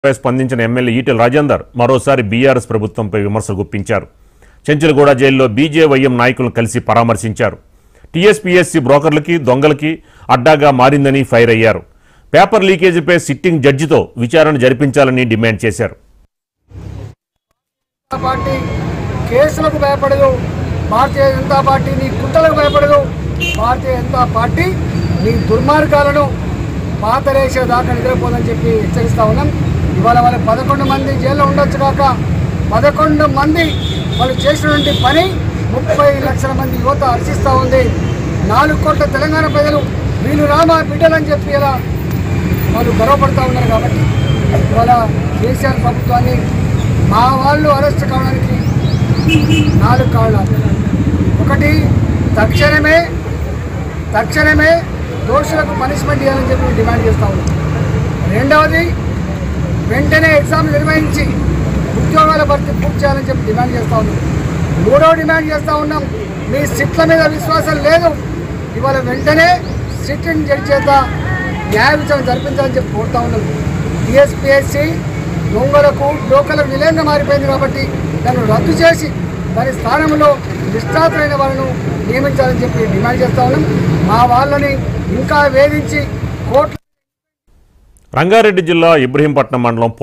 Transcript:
పై స్పందించిన ఎమ్మెల్యే ఈటెల రాజేందర్ మరోసారి బీఆర్ఎస్ ప్రభుత్వంపై విమర్శలు గుప్పించారు చెంచులగూడ జైల్లో బీజేవైఎం నాయకులను కలిసి పరామర్శించారు టీఎస్పీఎస్సీ బ్రోకర్లకి దొంగలకి అడ్డాగా మారిందని ఫైర్ అయ్యారు పేపర్ లీకేజీపై సిట్టింగ్ జడ్జితో విచారణ జరిపించాలని డిమాండ్ చేశారు జనతా పార్టీ కేసులకు భయపడదు భారతీయ జనతా పార్టీ నీ కుట్రలకు భయపడదు భారతీయ జనతా పార్టీ నీ దుర్మార్గాలను పాతరేసే దాకా నిద్రపోదని చెప్పి హెచ్చరిస్తా ఉన్నాం ఇవాళ వాళ్ళ పదకొండు మంది జైల్లో ఉండొచ్చు కాక పదకొండు మంది వాళ్ళు చేసినటువంటి పని ముప్పై లక్షల మంది యువత హర్షిస్తూ ఉంది నాలుగు కోట్ల తెలంగాణ ప్రజలు వీళ్ళు రామా బిడ్డలని చెప్పి ఇలా వాళ్ళు గర్వపడతా ఉన్నారు కాబట్టి ఇవాళ కేసీఆర్ ప్రభుత్వాన్ని మా వాళ్ళు అరెస్ట్ కావడానికి నాలుగు కారణాలు ఒకటి తక్షణమే తక్షణమే దోషులకు పనిష్మెంట్ ఇవ్వాలని చెప్పి మేము డిమాండ్ చేస్తా ఉన్నాం రెండవది వెంటనే ఎగ్జామ్ నిర్వహించి ఉద్యోగాల భర్తీ పూర్తి చేయాలని చెప్పి డిమాండ్ చేస్తా ఉన్నాం మూడవ డిమాండ్ చేస్తా ఉన్నాం మీ సిట్ల మీద విశ్వాసం లేదు ఇవాళ వెంటనే సిట్టింగ్ జడ్జి చేత న్యాయ విచారణ జరిపించాలని చెప్పి కోరుతా ఉన్నాం టీఎస్పీఎస్సీ దొంగలకు బ్రోకర్లకు విలయంగా మారిపోయింది కాబట్టి దాన్ని రద్దు చేసి దాని స్థానంలో నిష్ఠాతులైన వాళ్ళను నియమించాలని చెప్పి డిమాండ్ చేస్తా ఉన్నాం మా వాళ్ళని ఇంకా వేధించి కోర్టు రంగారెడ్డి జిల్లా ఇబ్రహీంపట్నం మండలం